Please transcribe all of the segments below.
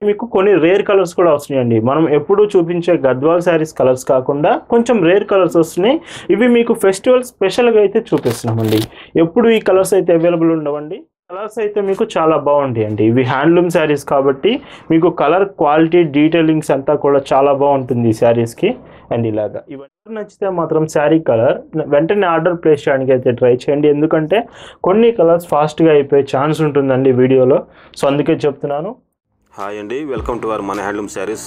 మీకు కొన్ని rare colours కూడా వస్తున్నాయండి మనం ఎప్పుడు చూపించే గద్వాల్ శారీస్ కలర్స్ కాకుండా కొంచెం రేర్ కలర్స్ వస్తున్నాయి ఇవి మీకు ఫెస్టివల్ స్పెషల్గా అయితే చూపిస్తున్నామండి ఎప్పుడు ఈ కలర్స్ అయితే అవైలబుల్ ఉండవండి కలర్స్ అయితే మీకు చాలా బాగుంటాయి అండి ఇవి హ్యాండ్లూమ్ శారీస్ కాబట్టి మీకు కలర్ క్వాలిటీ డీటెయిలింగ్స్ అంతా కూడా చాలా బాగుంటుంది ఈ శారీస్కి అండ్ ఇలాగా ఇవన్నీ నచ్చితే మాత్రం శారీ కలర్ వెంటనే ఆర్డర్ ప్లేస్ చేయడానికి అయితే ట్రై చేయండి ఎందుకంటే కొన్ని కలర్స్ ఫాస్ట్గా అయిపోయే ఛాన్స్ ఉంటుందండి వీడియోలో సో అందుకే చెప్తున్నాను హాయ్ అండి వెల్కమ్ టు అవర్ మన హ్యాండ్లూమ్ శారీస్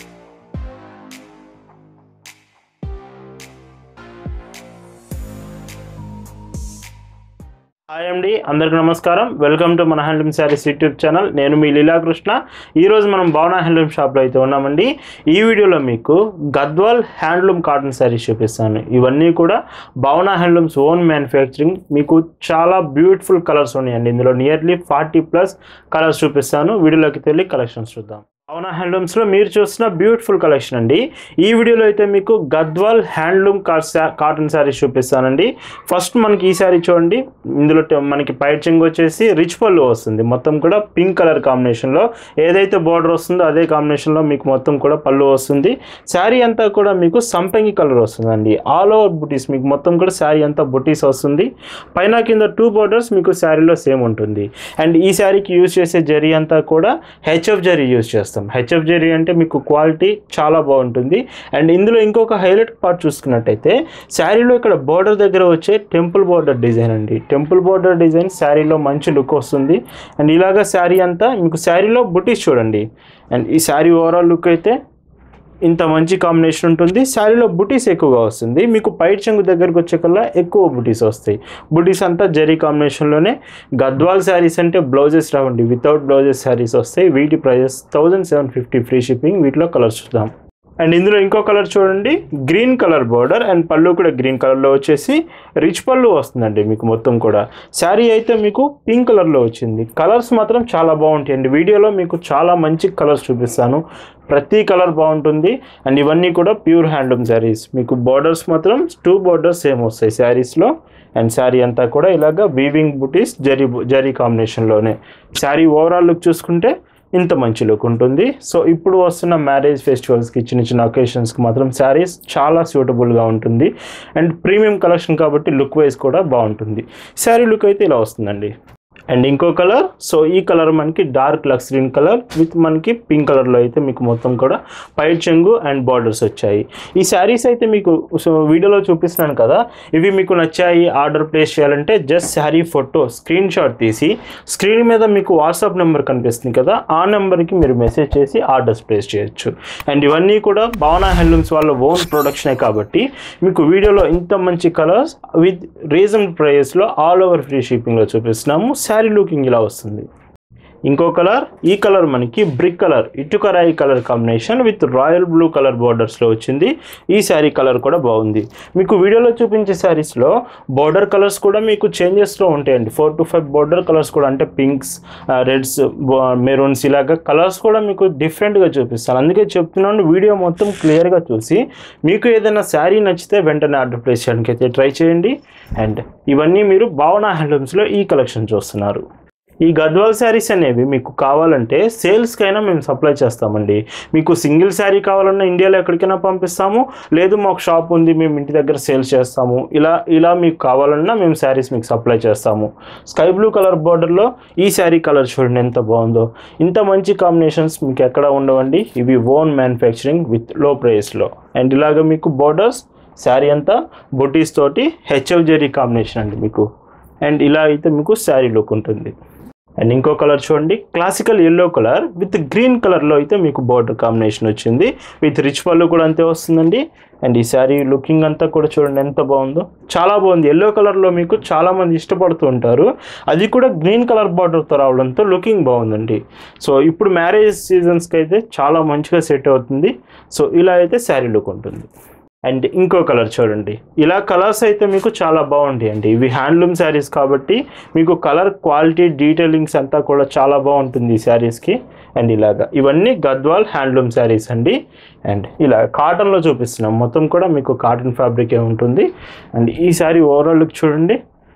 హాయ్ అండి అందరికీ నమస్కారం వెల్కమ్ టు మన హ్యాండ్లూమ్ శారీస్ యూట్యూబ్ ఛానల్ నేను మీ లీలాకృష్ణ ఈరోజు మనం భావన హ్యాండ్లూమ్ షాప్లో అయితే ఉన్నామండి ఈ వీడియోలో మీకు గద్వాల్ హ్యాండ్లూమ్ కాటన్ శారీస్ చూపిస్తాను ఇవన్నీ కూడా భావన హ్యాండ్లూమ్స్ ఓన్ మ్యానుఫ్యాక్చరింగ్ మీకు చాలా బ్యూటిఫుల్ కలర్స్ ఉన్నాయండి ఇందులో నియర్లీ ఫార్టీ ప్లస్ కలర్స్ చూపిస్తాను వీడియోలోకి వెళ్ళి కలెక్షన్స్ చూద్దాం భావన హ్యాండ్లూమ్స్లో మీరు చూస్తున్న బ్యూటిఫుల్ కలెక్షన్ అండి ఈ వీడియోలో అయితే మీకు గద్వాల్ హ్యాండ్లూమ్ కాటన్ శారీస్ చూపిస్తానండి ఫస్ట్ మనకి ఈ శారీ చూడండి ఇందులో ట- మనకి పైచింగ్ వచ్చేసి రిచ్ పళ్ళు వస్తుంది మొత్తం కూడా పింక్ కలర్ కాంబినేషన్లో ఏదైతే బార్డర్ వస్తుందో అదే కాంబినేషన్లో మీకు మొత్తం కూడా పళ్ళు వస్తుంది శారీ అంతా కూడా మీకు సంపంగి కలర్ వస్తుందండి ఆల్ ఓవర్ బుటీస్ మీకు మొత్తం కూడా శారీ అంతా బుటీస్ వస్తుంది పైన కింద టూ బార్డర్స్ మీకు శారీలో సేమ్ ఉంటుంది అండ్ ఈ శారీకి యూజ్ చేసే జరీ అంతా కూడా హెచ్ఎఫ్ జరీ యూజ్ చేస్తాం హెచ్ఎఫ్ జరీ అంటే మీకు క్వాలిటీ చాలా బాగుంటుంది అండ్ ఇందులో ఇంకొక హైలైట్ పార్ట్ చూసుకున్నట్టయితే శారీలో ఇక్కడ బార్డర్ దగ్గర వచ్చే టెంపుల్ బార్డర్ డిజైన్ అండి టెంపుల్ బార్డర్ డిజైన్ శారీలో మంచి లుక్ వస్తుంది అండ్ ఇలాగ శారీ అంతా మీకు శారీలో బుటీస్ చూడండి అండ్ ఈ శారీ ఓవరాల్ లుక్ అయితే ఇంత మంచి కాంబినేషన్ ఉంటుంది శారీలో బుటీస్ ఎక్కువగా వస్తుంది మీకు పైట్ చెంగు దగ్గరకు వచ్చే కల్లా ఎక్కువ బుటీస్ వస్తాయి బుటీస్ అంతా జరీ కాంబినేషన్లోనే గద్వాల్ శారీస్ అంటే బ్లౌజెస్ రావండి వితౌట్ బ్లౌజెస్ శారీస్ వస్తాయి వీటి prices thousand seven fifty free shipping వీటిలో కలర్స్ చూద్దాం అండ్ ఇందులో ఇంకో కలర్ చూడండి గ్రీన్ కలర్ బార్డర్ అండ్ పళ్ళు కూడా గ్రీన్ కలర్లో వచ్చేసి రిచ్ పళ్ళు వస్తుందండి మీకు మొత్తం కూడా శారీ అయితే మీకు పింక్ కలర్లో వచ్చింది కలర్స్ మాత్రం చాలా బాగుంటాయండి వీడియోలో మీకు చాలా మంచి కలర్స్ చూపిస్తాను ప్రతి కలర్ బాగుంటుంది అండ్ ఇవన్నీ కూడా ప్యూర్ హ్యాండ్లూమ్ శారీస్ మీకు బార్డర్స్ మాత్రం టూ బార్డర్స్ సేమ్ వస్తాయి శారీస్లో అండ్ శారీ అంతా కూడా ఇలాగ వీవింగ్ బుటీస్ జరీ జరీ కాంబినేషన్లోనే శారీ ఓవరాల్ లుక్ చూసుకుంటే ఇంత మంచి లుక్ ఉంటుంది సో ఇప్పుడు వస్తున్న మ్యారేజ్ ఫెస్టివల్స్కి చిన్న చిన్న ఒకేషన్స్కి మాత్రం శారీస్ చాలా సూటబుల్గా ఉంటుంది అండ్ ప్రీమియం కలెక్షన్ కాబట్టి లుక్ వైజ్ కూడా బాగుంటుంది శారీ లుక్ అయితే ఇలా వస్తుందండి అండ్ ఇంకో కలర్ సో ఈ కలర్ మనకి dark lux green colour with మనకి పింక్ కలర్లో అయితే మీకు మొత్తం కూడా పైట్ చెంగు అండ్ బార్డర్స్ వచ్చాయి ఈ శారీస్ అయితే మీకు సో వీడియోలో చూపిస్తున్నాను కదా ఇవి మీకు నచ్చాయి ఆర్డర్ ప్లేస్ చేయాలంటే just sari photo screenshot తీసి స్క్రీన్ మీద మీకు వాట్సాప్ నెంబర్ కనిపిస్తుంది కదా ఆ నెంబర్కి మీరు మెసేజ్ చేసి ఆర్డర్స్ ప్లేస్ చేయొచ్చు అండ్ ఇవన్నీ కూడా భావన హ్యాండ్లూమ్స్ వాళ్ళ ఓన్ ప్రొడక్షనే కాబట్టి మీకు వీడియోలో ఇంత మంచి కలర్స్ విత్ రీజన్ ప్రైస్లో ఆల్ ఓవర్ ఫ్రీ షిప్పింగ్లో చూపిస్తున్నాము శారీ లుకింగ్ ఇలా వస్తుంది ఇంకో కలర్ ఈ కలర్ మనకి బ్రిక్ కలర్ ఇటుకరాయి colour combination with royal blue colour బార్డర్స్లో వచ్చింది ఈ శారీ కలర్ కూడా బాగుంది మీకు వీడియోలో చూపించే శారీస్లో బార్డర్ కలర్స్ కూడా మీకు చేంజెస్లో ఉంటాయండి four to five border colours కూడా అంటే పింక్స్ రెడ్స్ మెరూన్స్ ఇలాగా కలర్స్ కూడా మీకు డిఫరెంట్గా చూపిస్తాను అందుకే చెప్తున్నాను వీడియో మొత్తం క్లియర్గా చూసి మీకు ఏదైనా శారీ నచ్చితే వెంటనే ఆర్డర్ ప్లేస్ చేయడానికి అయితే ట్రై చేయండి అండ్ ఇవన్నీ మీరు భావన హ్యాండ్లూమ్స్లో ఈ కలెక్షన్ చూస్తున్నారు ఈ గద్వాల్ శారీస్ అనేవి మీకు కావాలంటే సేల్స్కైనా మేము సప్లై చేస్తామండి మీకు సింగిల్ శారీ కావాలన్నా ఇండియాలో ఎక్కడికైనా పంపిస్తాము లేదు మాకు షాప్ ఉంది మేము ఇంటి దగ్గర సేల్స్ చేస్తాము ఇలా ఇలా మీకు కావాలన్నా మేము శారీస్ మీకు సప్లై చేస్తాము స్కై బ్లూ కలర్ బార్డర్లో ఈ శారీ కలర్ చూడండి ఎంత బాగుందో ఇంత మంచి కాంబినేషన్స్ మీకు ఎక్కడ ఉండవండి ఇవి ఓన్ మ్యానుఫ్యాక్చరింగ్ విత్ లో ప్రైస్లో అండ్ ఇలాగ మీకు బార్డర్స్ శారీ అంతా బొటీస్ తోటి హెచ్ఎఫ్ జెరీ కాంబినేషన్ అండి మీకు అండ్ ఇలా అయితే మీకు శారీ లుక్ ఉంటుంది అండ్ ఇంకో కలర్ చూడండి classical yellow colour with green కలర్లో అయితే మీకు బార్డర్ కాంబినేషన్ వచ్చింది విత్ రిచ్ పళ్ళు కూడా అంతే వస్తుందండి అండ్ ఈ శారీ లుకింగ్ అంతా కూడా చూడండి ఎంత బాగుందో చాలా బాగుంది ఎల్లో కలర్లో మీకు చాలా మంది ఇష్టపడుతూ ఉంటారు అది కూడా గ్రీన్ కలర్ బార్డర్తో రావడంతో లుకింగ్ బాగుందండి సో ఇప్పుడు మ్యారేజ్ సీజన్స్కి అయితే చాలా మంచిగా సెట్ అవుతుంది సో ఇలా అయితే శారీ లుక్ ఉంటుంది అండ్ ఇంకో కలర్ చూడండి ఇలా కలర్స్ అయితే మీకు చాలా బాగుంటాయండి ఇవి హ్యాండ్లూమ్ శారీస్ కాబట్టి మీకు కలర్ క్వాలిటీ డీటెయిలింగ్స్ అంతా కూడా చాలా బాగుంటుంది ఈ శారీస్కి అండ్ ఇలాగా ఇవన్నీ గద్వాల్ హ్యాండ్లూమ్ శారీస్ అండి అండ్ ఇలా కాటన్లో చూపిస్తున్నాం మొత్తం కూడా మీకు కాటన్ ఫ్యాబ్రికే ఉంటుంది అండ్ ఈ శారీ ఓవరాల్ లుక్ చూడండి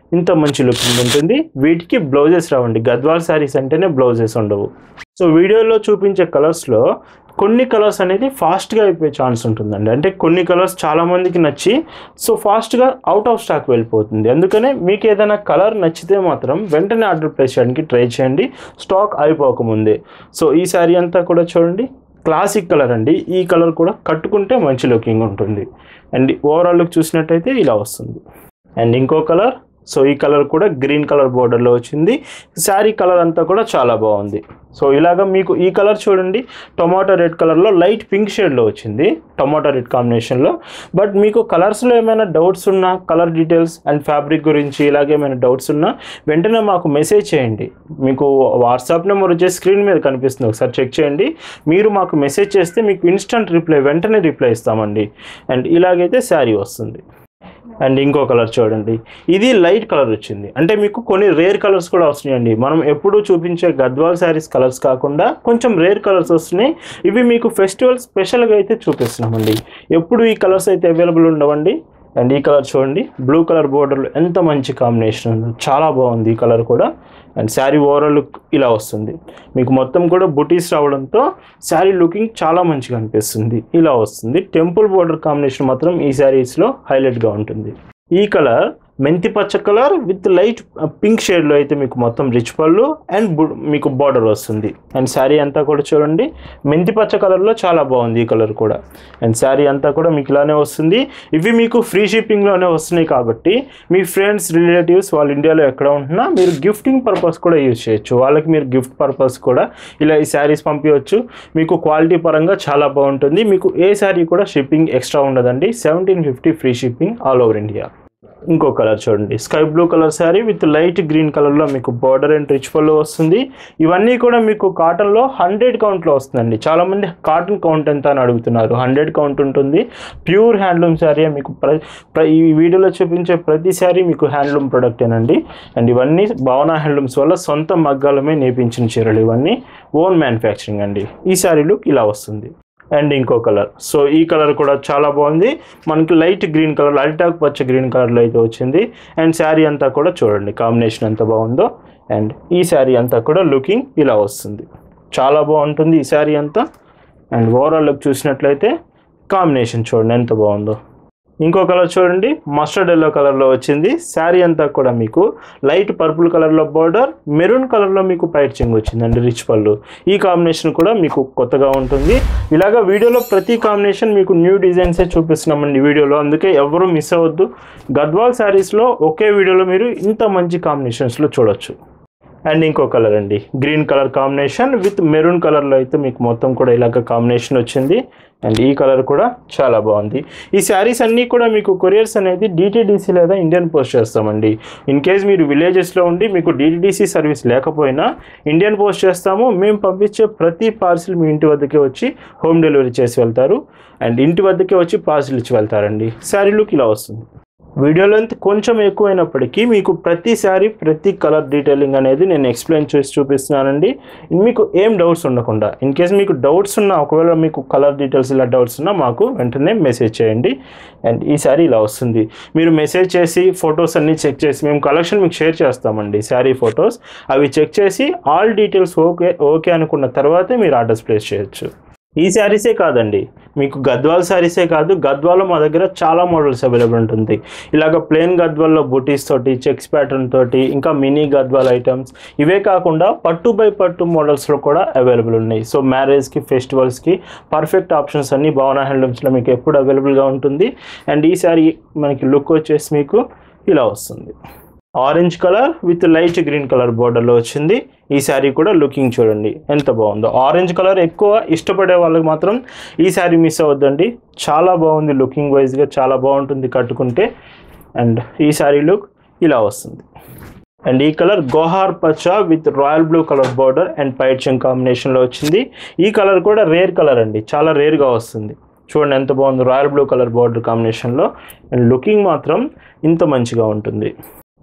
ఇంత మంచి లుకింగ్ ఉంటుంది వీటికి బ్లౌజెస్ రావండి గద్వాల్ శారీస్ అంటేనే బ్లౌజెస్ ఉండవు సో వీడియోలో చూపించే కలర్స్లో కొన్ని కలర్స్ అనేది ఫాస్ట్గా అయిపోయే ఛాన్స్ ఉంటుందండి అంటే కొన్ని కలర్స్ చాలామందికి నచ్చి సో ఫాస్ట్గా అవుట్ ఆఫ్ స్టాక్ వెళ్ళిపోతుంది అందుకనే మీకు ఏదైనా కలర్ నచ్చితే మాత్రం వెంటనే ఆర్డర్ ప్లేస్ చేయడానికి ట్రై చేయండి స్టాక్ అయిపోకముందే సో ఈ శారీ అంతా కూడా చూడండి క్లాసిక్ కలర్ అండి ఈ కలర్ కూడా కట్టుకుంటే మంచి లుకింగ్ ఉంటుంది అండ్ ఓవరాల్ లుక్ చూసినట్టయితే ఇలా వస్తుంది అండ్ ఇంకో కలర్ సో ఈ కలర్ కూడా గ్రీన్ కలర్ బోర్డర్లో వచ్చింది శారీ కలర్ అంతా కూడా చాలా బాగుంది సో ఇలాగ మీకు ఈ కలర్ చూడండి టొమాటో రెడ్ కలర్లో లైట్ పింక్ షేడ్లో వచ్చింది టొమాటో రెడ్ కాంబినేషన్లో బట్ మీకు కలర్స్లో ఏమైనా డౌట్స్ ఉన్నా కలర్ డీటెయిల్స్ అండ్ ఫ్యాబ్రిక్ గురించి ఇలాగే ఏమైనా డౌట్స్ ఉన్నా వెంటనే మాకు మెసేజ్ చేయండి మీకు వాట్సాప్ నెంబర్ వచ్చే స్క్రీన్ మీద కనిపిస్తుంది ఒకసారి చెక్ చేయండి మీరు మాకు మెసేజ్ చేస్తే మీకు ఇన్స్టంట్ రిప్లై వెంటనే రిప్లై ఇస్తామండి అండ్ ఇలాగైతే శారీ వస్తుంది అండ్ ఇంకో కలర్ చూడండి ఇది లైట్ కలర్ వచ్చింది అంటే మీకు కొన్ని రేర్ కలర్స్ కూడా వస్తున్నాయండి మనం ఎప్పుడూ చూపించే గద్వాల్ శారీస్ కలర్స్ కాకుండా కొంచెం రేర్ కలర్స్ వస్తున్నాయి ఇవి మీకు ఫెస్టివల్ స్పెషల్గా అయితే చూపిస్తున్నామండి ఎప్పుడు ఈ కలర్స్ అయితే అవైలబుల్ ఉండవండి అండ్ ఈ కలర్ చూడండి బ్లూ కలర్ బోర్డర్లో ఎంత మంచి కాంబినేషన్ ఉందో చాలా బాగుంది ఈ కలర్ కూడా అండ్ శారీ ఓవరాల్ లుక్ ఇలా వస్తుంది మీకు మొత్తం కూడా బుటీస్ రావడంతో శారీ లుకింగ్ చాలా మంచిగా అనిపిస్తుంది ఇలా వస్తుంది టెంపుల్ బోర్డర్ కాంబినేషన్ మాత్రం ఈ శారీస్లో హైలైట్గా ఉంటుంది ఈ కలర్ మెంతి పచ్చ కలర్ విత్ లైట్ పింక్ షేడ్లో అయితే మీకు మొత్తం రిచ్ పళ్ళు అండ్ బు- మీకు బార్డర్ వస్తుంది అండ్ శారీ అంతా కూడా చూడండి మెంతి పచ్చ కలర్లో చాలా బాగుంది ఈ కలర్ కూడా అండ్ శారీ అంతా కూడా మీకు ఇలానే వస్తుంది ఇవి మీకు ఫ్రీ షిప్పింగ్లోనే వస్తున్నాయి కాబట్టి మీ ఫ్రెండ్స్ రిలేటివ్స్ వాళ్ళు ఇండియాలో ఎక్కడ ఉంటున్నా మీరు గిఫ్టింగ్ పర్పస్ కూడా యూజ్ చేయొచ్చు వాళ్ళకి మీరు గిఫ్ట్ పర్పస్ కూడా ఇలా ఈ శారీస్ పంపించవచ్చు మీకు క్వాలిటీ పరంగా చాలా బాగుంటుంది మీకు ఏ శారీ కూడా షిప్పింగ్ ఎక్స్ట్రా ఉండదండి seventeen fifty free shipping all over India ఇంకో కలర్ చూడండి sky blue colour sari with light green కలర్లో మీకు బార్డర్ అండ్ రిచ్ పళ్ళు వస్తుంది ఇవన్నీ కూడా మీకు కాటన్లో హండ్రెడ్ కౌంట్లో వస్తుందండి చాలామంది కాటన్ కౌంట్ ఎంత అని అడుగుతున్నారు హండ్రెడ్ కౌంట్ ఉంటుంది ప్యూర్ హ్యాండ్లూమ్ శారీ మీకు ప్ర ప్ర- ఈ వీడియోలో చూపించే ప్రతి శారీ మీకు హ్యాండ్లూమ్ ప్రొడక్టేనండి అండ్ ఇవన్నీ భావన హ్యాండ్లూమ్స్ వల్ల సొంత మగ్గాలమే నేపించిన చీరలు ఇవన్నీ ఓన్ మ్యానుఫ్యాక్చరింగ్ అండి ఈ శారీ లుక్ ఇలా వస్తుంది అండ్ ఇంకో కలర్ సో ఈ కలర్ కూడా చాలా బాగుంది మనకి లైట్ గ్రీన్ కలర్ అరిటాక్ పచ్చ గ్రీన్ కలర్లో అయితే వచ్చింది అండ్ శారీ అంతా కూడా చూడండి కాంబినేషన్ ఎంత బాగుందో అండ్ ఈ శారీ అంతా కూడా లుకింగ్ ఇలా వస్తుంది చాలా బాగుంటుంది ఈ శారీ అంతా అండ్ ఓవరాల్ లుక్ చూసినట్లయితే కాంబినేషన్ చూడండి ఎంత బాగుందో ఇంకో కలర్ చూడండి మస్టర్డ్ ఎల్లో కలర్లో వచ్చింది శారీ అంతా కూడా మీకు లైట్ పర్పుల్ కలర్లో బార్డర్ మెరూన్ కలర్లో మీకు పైచింగ్ వచ్చిందండి రిచ్ పళ్ళు ఈ కాంబినేషన్ కూడా మీకు కొత్తగా ఉంటుంది ఇలాగా వీడియోలో ప్రతి కాంబినేషన్ మీకు న్యూ డిజైన్సే చూపిస్తున్నామండి వీడియోలో అందుకే ఎవరు మిస్ అవ్వద్దు గద్వాల్ శారీస్లో ఒకే వీడియోలో మీరు ఇంత మంచి కాంబినేషన్స్లో చూడొచ్చు అండ్ ఇంకో కలర్ అండి green colour combination with maroon కలర్లో అయితే మీకు మొత్తం కూడా ఇలాగ కాంబినేషన్ వచ్చింది అండ్ ఈ కలర్ కూడా చాలా బాగుంది ఈ శారీస్ అన్నీ కూడా మీకు కొరియర్స్ అనేది డిటీడీసీ లేదా ఇండియన్ పోస్ట్ చేస్తామండి ఇన్ కేస్ మీరు విలేజెస్లో ఉండి మీకు డిటీడీసీ సర్వీస్ లేకపోయినా ఇండియన్ పోస్ట్ చేస్తాము మేము పంపించే ప్రతి పార్సిల్ మీ ఇంటి వద్దకే వచ్చి హోమ్ డెలివరీ చేసి వెళ్తారు అండ్ ఇంటి వద్దకే వచ్చి పార్సిల్ ఇచ్చి వెళ్తారండి శారీ లుక్ ఇలా వస్తుంది వీడియో లెంత్ కొంచెం ఎక్కువైనప్పటికీ మీకు ప్రతి శారీ ప్రతి కలర్ డీటెయిలింగ్ అనేది నేను ఎక్స్ప్లెయిన్ చేసి చూపిస్తున్నానండి మీకు ఏం డౌట్స్ ఉండకుండా ఇన్ కేస్ మీకు డౌట్స్ ఉన్నా ఒకవేళ మీకు కలర్ డీటెయిల్స్ ఇలా డౌట్స్ ఉన్నా మాకు వెంటనే మెసేజ్ చేయండి అండ్ ఈ శారీ ఇలా వస్తుంది మీరు మెసేజ్ చేసి ఫొటోస్ అన్నీ చెక్ చేసి మేము కలెక్షన్ మీకు షేర్ చేస్తామండి శారీ ఫొటోస్ అవి చెక్ చేసి ఆల్ డీటెయిల్స్ ఓకే ఓకే అనుకున్న తర్వాతే మీరు ఆర్డర్స్ ప్లేస్ చేయొచ్చు ఈ శారీసే కాదండి మీకు గద్వాల్ శారీసే కాదు గద్వాల్లో మా దగ్గర చాలా మోడల్స్ అవైలబుల్ ఉంటుంది ఇలాగ ప్లెయిన్ గద్వాల్లో బుటీస్ తోటి చెక్స్ ప్యాటర్న్ తోటి ఇంకా మినీ గద్వాల్ ఐటమ్స్ ఇవే కాకుండా పట్టు బై పట్టు మోడల్స్లో కూడా అవైలబుల్ ఉన్నాయి సో మ్యారేజ్కి ఫెస్టివల్స్కి పర్ఫెక్ట్ ఆప్షన్స్ అన్ని భావన హ్యాండ్లూమ్స్లో మీకు ఎప్పుడు అవైలబుల్గా ఉంటుంది అండ్ ఈ శారీ మనకి లుక్ వచ్చేసి మీకు ఇలా వస్తుంది orange colour with light green colour బోర్డర్లో వచ్చింది ఈ శారీ కూడా లుకింగ్ చూడండి ఎంత బాగుందో ఆరెంజ్ కలర్ ఎక్కువ ఇష్టపడే వాళ్ళకి మాత్రం ఈ శారీ మిస్ అవ్వద్దండి చాలా బాగుంది లుకింగ్ వైజ్గా చాలా బాగుంటుంది కట్టుకుంటే అండ్ ఈ శారీ లుక్ ఇలా వస్తుంది అండ్ ఈ కలర్ గోహార్ పచ్చ with royal blue colour border and పైట్చంగ్ కాంబినేషన్లో వచ్చింది ఈ కలర్ కూడా రేర్ కలర్ అండి చాలా రేర్గా వస్తుంది చూడండి ఎంత బాగుంది రాయల్ బ్లూ కలర్ బార్డర్ కాంబినేషన్లో అండ్ లుకింగ్ మాత్రం ఇంత మంచిగా ఉంటుంది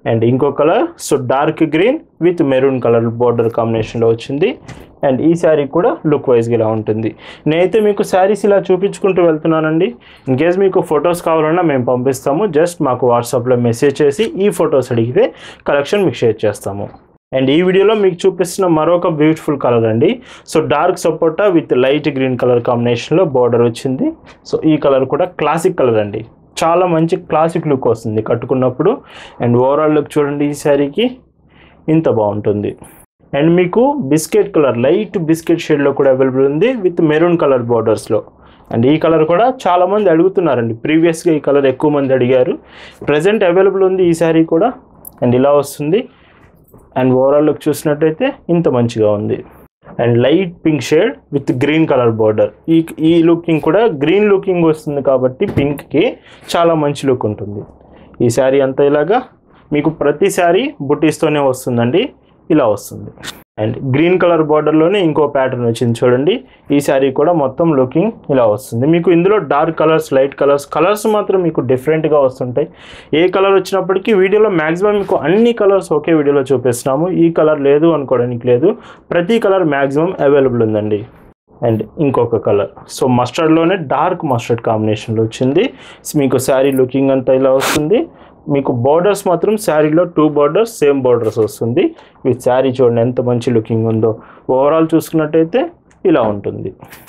అండ్ ఇంకో colour so dark green with maroon colour border కాంబినేషన్లో వచ్చింది అండ్ ఈ శారీ కూడా లుక్ వైజ్గా ఇలా ఉంటుంది నేనైతే మీకు శారీస్ ఇలా చూపించుకుంటూ వెళ్తున్నానండి ఇన్ కేస్ మీకు ఫొటోస్ కావాలన్నా మేము పంపిస్తాము జస్ట్ మాకు వాట్సాప్లో మెసేజ్ చేసి ఈ ఫొటోస్ అడిగితే కలెక్షన్ మీకు షేర్ చేస్తాము అండ్ ఈ వీడియోలో మీకు చూపిస్తున్న మరొక బ్యూటిఫుల్ కలర్ అండి so dark sapota with light green colour కాంబినేషన్లో బార్డర్ వచ్చింది సో ఈ కలర్ కూడా క్లాసిక్ కలర్ అండి చాలా మంచి క్లాసిక్ లుక్ వస్తుంది కట్టుకున్నప్పుడు అండ్ ఓవరాల్ లుక్ చూడండి ఈ శారీకి ఇంత బాగుంటుంది అండ్ మీకు బిస్కెట్ కలర్ లైట్ బిస్కెట్ షేడ్లో కూడా అవైలబుల్ ఉంది విత్ మెరూన్ కలర్ బార్డర్స్లో అండ్ ఈ కలర్ కూడా చాలామంది అడుగుతున్నారండి ప్రీవియస్గా ఈ కలర్ ఎక్కువ మంది అడిగారు ప్రజెంట్ అవైలబుల్ ఉంది ఈ శారీ కూడా అండ్ ఇలా వస్తుంది అండ్ ఓవరాల్ లుక్ చూసినట్టయితే ఇంత మంచిగా ఉంది and light pink shade with green colour border ఈ ఈ లుకింగ్ కూడా గ్రీన్ లుకింగ్ వస్తుంది కాబట్టి పింక్కి చాలా మంచి లుక్ ఉంటుంది ఈ శారీ అంతా ఇలాగా మీకు ప్రతి శారీ బుట్టీస్తోనే వస్తుందండి ఇలా వస్తుంది అండ్ గ్రీన్ కలర్ బార్డర్లోనే ఇంకో ప్యాటర్న్ వచ్చింది చూడండి ఈ శారీ కూడా మొత్తం లుకింగ్ ఇలా వస్తుంది మీకు ఇందులో dark colours light colours colours మాత్రం మీకు డిఫరెంట్గా వస్తుంటాయి ఏ కలర్ వచ్చినప్పటికీ వీడియోలో మ్యాక్సిమం మీకు అన్ని కలర్స్ ఒకే వీడియోలో చూపిస్తున్నాము ఈ కలర్ లేదు అనుకోవడానికి లేదు ప్రతి కలర్ మ్యాక్సిమం అవైలబుల్ ఉందండి అండ్ ఇంకొక కలర్ సో మస్టర్డ్లోనే డార్క్ మస్టర్డ్ కాంబినేషన్లో వచ్చింది మీకు శారీ లుకింగ్ అంతా ఇలా వస్తుంది మీకు బార్డర్స్ మాత్రం శారీలో టూ బార్డర్స్ సేమ్ బార్డర్స్ వస్తుంది విత్ శారీ చూడండి ఎంత మంచి లుకింగ్ ఉందో ఓవరాల్ చూసుకున్నట్టయితే ఇలా ఉంటుంది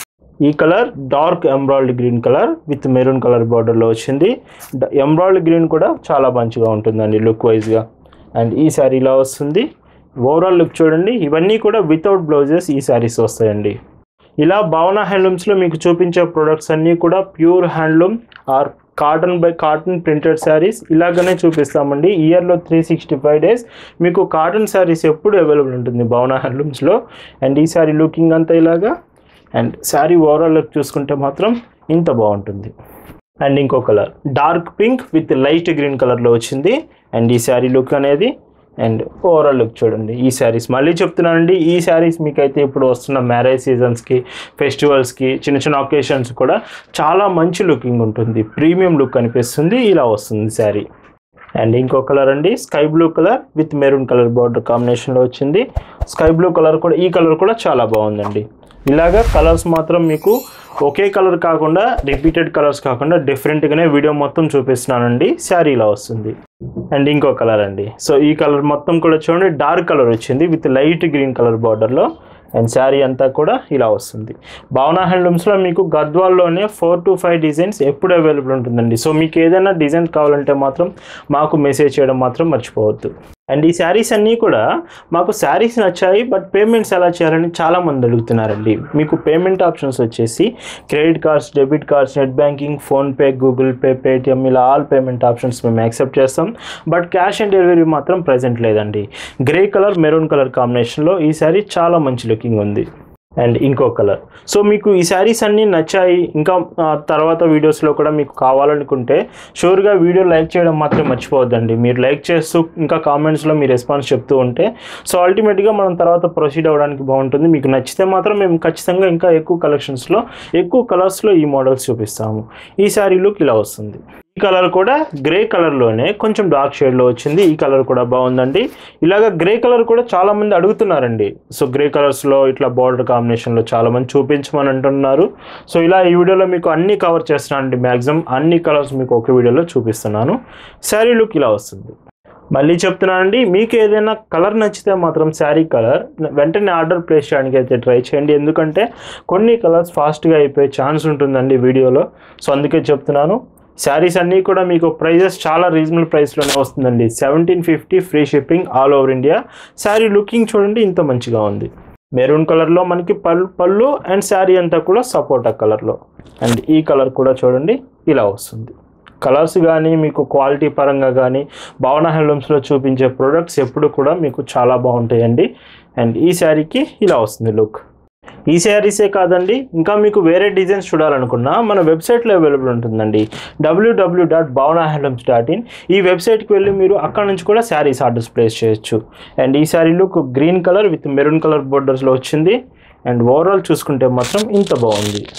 ఈ colour dark embroid green colour with maroon colour బార్డర్లో వచ్చింది ఎంబ్రాయిడ్ గ్రీన్ కూడా చాలా మంచిగా ఉంటుందండి లుక్ వైజ్గా అండ్ ఈ శారీ ఇలా వస్తుంది ఓవరాల్ లుక్ చూడండి ఇవన్నీ కూడా వితౌట్ బ్లౌజెస్ ఈ శారీస్ వస్తాయండి ఇలా భావన హ్యాండ్లూమ్స్లో మీకు చూపించే ప్రొడక్ట్స్ అన్నీ కూడా pure handloom or cotton by cotton printed saris ఇలాగనే చూపిస్తామండి ఇయర్లో త్రీ సిక్స్టీ ఫైవ్ డేస్ మీకు కాటన్ శారీస్ ఎప్పుడు అవైలబుల్ ఉంటుంది భావన హ్యాండ్లూమ్స్లో అండ్ ఈ శారీ లుకింగ్ అంతా ఇలాగా అండ్ శారీ ఓవరాల్ లుక్ చూసుకుంటే మాత్రం ఇంత బాగుంటుంది అండ్ ఇంకో colour dark pink with light green కలర్లో వచ్చింది అండ్ ఈ శారీ లుక్ అనేది అండ్ ఓవరాల్ లుక్ చూడండి ఈ శారీస్ మళ్ళీ చెప్తున్నానండి ఈ శారీస్ మీకైతే ఇప్పుడు వస్తున్న మ్యారేజ్ సీజన్స్కి ఫెస్టివల్స్కి చిన్న చిన్న ఒకేషన్స్ కూడా చాలా మంచి లుకింగ్ ఉంటుంది ప్రీమియం లుక్ అనిపిస్తుంది ఇలా వస్తుంది శారీ అండ్ ఇంకో కలర్ అండి sky blue colour with maroon colour border కాంబినేషన్లో వచ్చింది స్కై బ్లూ కలర్ కూడా ఈ కలర్ కూడా చాలా బాగుందండి ఇలాగా కలర్స్ మాత్రం మీకు ఒకే కలర్ కాకుండా రిపీటెడ్ కలర్స్ కాకుండా డిఫరెంట్గానే వీడియో మొత్తం చూపిస్తున్నానండి శారీ ఇలా వస్తుంది అండ్ ఇంకో కలర్ అండి సో ఈ కలర్ మొత్తం కూడా చూడండి డార్క్ కలర్ వచ్చింది విత్ లైట్ గ్రీన్ కలర్ బార్డర్లో అండ్ శారీ అంతా కూడా ఇలా వస్తుంది భావన హ్యాండ్లూమ్స్లో మీకు గద్వాల్లోనే ఫోర్ టు ఫైవ్ డిజైన్స్ ఎప్పుడు అవైలబుల్ ఉంటుందండి సో మీకు ఏదైనా డిజైన్ కావాలంటే మాత్రం మాకు మెసేజ్ చేయడం మాత్రం మర్చిపోవద్దు అండ్ ఈ శారీస్ అన్నీ కూడా మాకు శారీస్ నచ్చాయి బట్ పేమెంట్స్ ఎలా చేయాలని చాలామంది అడుగుతున్నారండి మీకు పేమెంట్ ఆప్షన్స్ వచ్చేసి credit cards debit cards net banking PhonePe Google Pay Paytm ఇలా ఆల్ పేమెంట్ ఆప్షన్స్ మేము యాక్సెప్ట్ చేస్తాం బట్ క్యాష్ ఆన్ డెలివరీ మాత్రం ప్రజెంట్ లేదండి గ్రే కలర్ మెరూన్ కలర్ కాంబినేషన్లో ఈ శారీ చాలా మంచి లుకింగ్ ఉంది అండ్ ఇంకో కలర్ సో మీకు ఈ శారీస్ అన్నీ నచ్చాయి ఇంకా ఆ, తర్వాత వీడియోస్లో కూడా మీకు కావాలనుకుంటే షూర్గా వీడియో లైక్ చేయడం మాత్రం మర్చిపోవద్దండి మీరు లైక్ చేస్తూ ఇంకా కామెంట్స్లో మీ రెస్పాన్స్ చెప్తూ ఉంటే సో అల్టిమేట్గా మనం తర్వాత ప్రొసీడ్ అవ్వడానికి బాగుంటుంది మీకు నచ్చితే మాత్రం మేము ఖచ్చితంగా ఇంకా ఎక్కువ కలెక్షన్స్లో ఎక్కువ కలర్స్లో ఈ మోడల్స్ చూపిస్తాము ఈ శారీ లుక్ ఇలా వస్తుంది ఈ కలర్ కూడా గ్రే కలర్లోనే కొంచెం డార్క్ షేడ్లో వచ్చింది ఈ కలర్ కూడా బాగుందండి ఇలాగ గ్రే కలర్ కూడా చాలా మంది అడుగుతున్నారండి సో గ్రే కలర్స్లో ఇట్లా బార్డర్ కాంబినేషన్లో చాలా మంది చూపించమని అంటున్నారు సో ఇలా ఈ వీడియోలో మీకు అన్ని కవర్ చేస్తున్నానండి మ్యాక్సిమం అన్ని కలర్స్ మీకు ఒక వీడియోలో చూపిస్తున్నాను శారీ లుక్ ఇలా వస్తుంది మళ్ళీ చెప్తున్నానండి మీకు ఏదైనా కలర్ నచ్చితే మాత్రం శారీ కలర్ వెంటనే ఆర్డర్ ప్లేస్ చేయడానికి అయితే ట్రై చేయండి ఎందుకంటే కొన్ని కలర్స్ ఫాస్ట్గా అయిపోయే ఛాన్స్ ఉంటుందండి వీడియోలో సో అందుకే చెప్తున్నాను శారీస్ అన్నీ కూడా మీకు ప్రైజెస్ చాలా రీజనబుల్ ప్రైస్లోనే వస్తుందండి seventeen fifty free shipping all over India sari looking చూడండి ఇంత మంచిగా ఉంది మెరూన్ కలర్లో మనకి పళ్ళు పళ్ళు అండ్ శారీ అంతా కూడా సపోటా కలర్లో అండ్ ఈ కలర్ కూడా చూడండి ఇలా వస్తుంది కలర్స్ కానీ మీకు క్వాలిటీ పరంగా కానీ భావన హ్యాండ్లూమ్స్లో చూపించే ప్రొడక్ట్స్ ఎప్పుడు కూడా మీకు చాలా బాగుంటాయండి అండ్ ఈ శారీకి ఇలా వస్తుంది లుక్ ఈ శారీసే కాదండి ఇంకా మీకు వేరే డిజైన్స్ చూడాలనుకున్నా మన వెబ్సైట్లో అవైలబుల్ ఉంటుందండి WWW dot Bhavana handlooms dot in ఈ వెబ్సైట్కి వెళ్ళి మీరు అక్కడ నుంచి కూడా శారీస్ ఆర్డర్స్ ప్లేస్ చేయొచ్చు అండ్ ఈ sari look green colour with maroon colour బోర్డర్స్లో వచ్చింది అండ్ ఓవరాల్ చూసుకుంటే మాత్రం ఇంత బాగుంది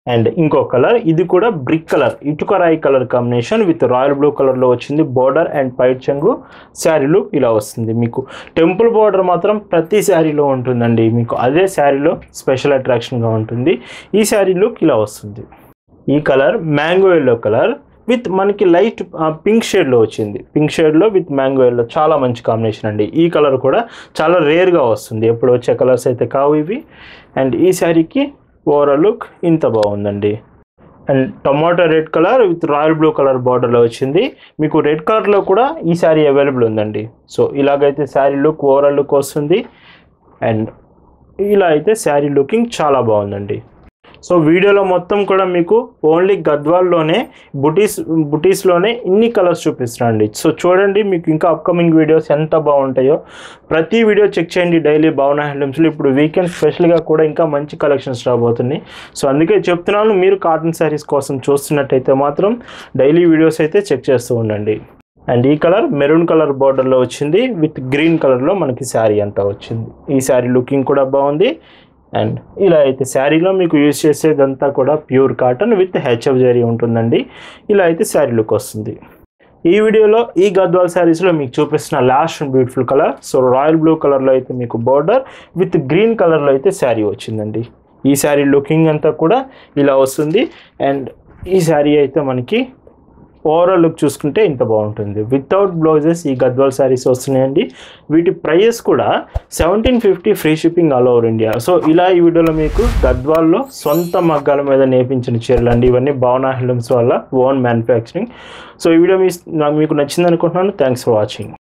అండ్ ఇంకో కలర్ ఇది కూడా బ్రిక్ కలర్ ఇటుక రాయి colour combination with royal blue కలర్లో వచ్చింది బోర్డర్ అండ్ పైట్ చెంగు శారీలు ఇలా వస్తుంది మీకు టెంపుల్ బోర్డర్ మాత్రం ప్రతి శారీలో ఉంటుందండి మీకు అదే శారీలో స్పెషల్ అట్రాక్షన్గా ఉంటుంది ఈ శారీ లుక్ ఇలా వస్తుంది ఈ colour mango yellow colour with మనకి లైట్ పింక్ షేడ్లో వచ్చింది పింక్ షేడ్లో విత్ మ్యాంగో ఎల్లో చాలా మంచి కాంబినేషన్ అండి ఈ కలర్ కూడా చాలా రేర్గా వస్తుంది ఎప్పుడు వచ్చే కలర్స్ అయితే కావు ఇవి అండ్ ఈ శారీకి ఓవరాల్ లుక్ ఇంత బాగుందండి and tomato red colour with royal blue colour బార్డర్లో వచ్చింది మీకు రెడ్ కలర్లో కూడా ఈ శారీ అవైలబుల్ ఉందండి సో ఇలాగైతే శారీ లుక్ ఓవరాల్ లుక్ వస్తుంది అండ్ ఇలా అయితే శారీ లుకింగ్ చాలా బాగుందండి సో వీడియోలో మొత్తం కూడా మీకు ఓన్లీ గద్వాల్లోనే బుటీస్ బుటీస్లోనే ఇన్ని కలర్స్ చూపిస్తున్నాండి సో చూడండి మీకు ఇంకా అప్కమింగ్ వీడియోస్ ఎంత బాగుంటాయో ప్రతి వీడియో చెక్ చేయండి డైలీ భావన హ్యాండ్లూమ్స్లో ఇప్పుడు వీకెండ్ స్పెషల్గా కూడా ఇంకా మంచి కలెక్షన్స్ రాబోతున్నాయి సో అందుకే చెప్తున్నాను మీరు కాటన్ శారీస్ కోసం చూస్తున్నట్టయితే మాత్రం డైలీ వీడియోస్ అయితే చెక్ చేస్తూ ఉండండి అండ్ ఈ కలర్ మెరూన్ కలర్ బార్డర్లో వచ్చింది విత్ గ్రీన్ కలర్లో మనకి శారీ అంతా వచ్చింది ఈ శారీ లుకింగ్ కూడా బాగుంది అండ్ ఇలా అయితే శారీలో మీకు యూజ్ చేసేదంతా కూడా pure cotton with HF zari ఉంటుందండి ఇలా అయితే శారీ లుక్ వస్తుంది ఈ వీడియోలో ఈ గద్వాల్ శారీస్లో మీకు చూపిస్తున్న last and beautiful colour so royal blue కలర్లో అయితే మీకు బార్డర్ విత్ గ్రీన్ కలర్లో అయితే శారీ వచ్చిందండి ఈ శారీ లుకింగ్ అంతా కూడా ఇలా వస్తుంది అండ్ ఈ శారీ అయితే మనకి ఓవరాల్ లుక్ చూసుకుంటే ఇంత బాగుంటుంది వితౌట్ బ్లౌజెస్ ఈ గద్వాల్ శారీస్ వస్తున్నాయండి వీటి ప్రైజెస్ కూడా seventeen fifty free shipping all over India so ఇలా ఈ వీడియోలో మీకు గద్వాల్లో సొంత మగ్గాల మీద నేర్పించిన చీరలు అండి ఇవన్నీ భావనా హ్యాండ్లూమ్స్ వల్ల ఓన్ మ్యానుఫ్యాక్చరింగ్ సో ఈ వీడియో మీ నాకు మీకు నచ్చింది అనుకుంటున్నాను థ్యాంక్స్ ఫర్ వాచింగ్